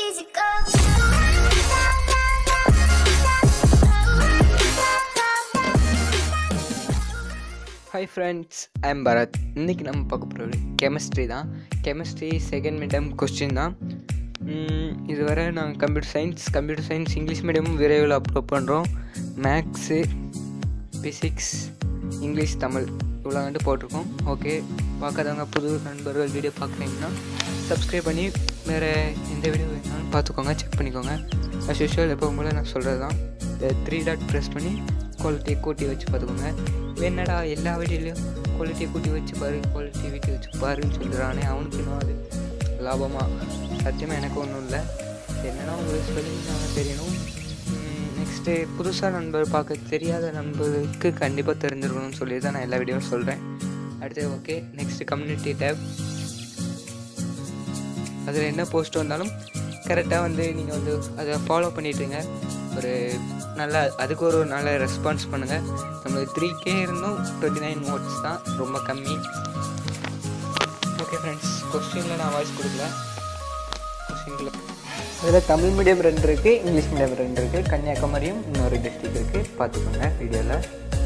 easy go. Hi friends I'm Bharath இன்றைக்கி நம்ம பார்க்க போகிறது கெமிஸ்ட்ரி தான் கெமிஸ்ட்ரி செகண்ட் மீடியம் கொஸ்டின் தான் உம், இதுவரை நாங்கள் computer science computer science English மீடியமும் விரைவில் அப்லோட் பண்ணுறோம் மேக்ஸு ஃபிசிக்ஸ் இங்கிலீஷ் தமிழ் இவ்வளோ வந்து போட்டிருக்கோம் ஓகே பார்க்காதவங்க புது நண்பர்கள் வீடியோ பார்க்குறீங்கன்னா சப்ஸ்கிரைப் பண்ணி வேறு எந்த வீடியோ வேணாலும் பார்த்துக்கோங்க செக் பண்ணிக்கோங்க அஸ் யூஷுவல் எப்போ போல் நான் சொல்கிறது தான் இந்த த்ரீ டாட் ப்ரெஸ் பண்ணி குவாலிட்டியை கூட்டி வச்சு பார்த்துக்கோங்க என்னடா எல்லா வீடியோலையும் குவாலிட்டியை கூட்டி வச்சு பாரு குவாலிட்டி வீட்டி வச்சு பாருன்னு சொல்கிறானே அவனுக்கு இன்னும் அது லாபமா சத்தியமாக எனக்கு ஒன்றும் இல்லை என்னன்னா உங்களுக்கு சொல்லி நாங்கள் தெரியணும் நெக்ஸ்ட்டு புதுசாக நண்பர் பார்க்க தெரியாத நண்பருக்கு கண்டிப்பாக தெரிஞ்சிருக்கணும்னு சொல்லி தான் நான் எல்லா வீடியோவும் சொல்கிறேன் அடுத்து ஓகே நெக்ஸ்ட்டு கம்யூனிட்டி டேப் அதில் என்ன போஸ்ட் வந்தாலும் கரெக்டாக வந்து நீங்கள் வந்து அதை ஃபாலோ பண்ணிட்டுருங்க ஒரு நல்ல அதுக்கு ஒரு நல்ல ரெஸ்பான்ஸ் பண்ணுங்கள் நம்மளுக்கு த்ரீ கே இருந்தும் டுவெண்ட்டி நைன் நோட்ஸ் தான் ரொம்ப கம்மி ஓகே ஃப்ரெண்ட்ஸ் கொஸ்டினில் நான் வாய்ஸ் கொடுக்கல கொஸ்டினில் அதில் தமிழ் மீடியம் ரெண்டு இருக்குது இங்கிலீஷ் மீடியம் ரெண்டு இருக்குது கன்னியாகுமரியும் இன்னொரு டிஸ்ட்ரிக்ட் இருக்குது பார்த்துக்கோங்க வீடியோவில்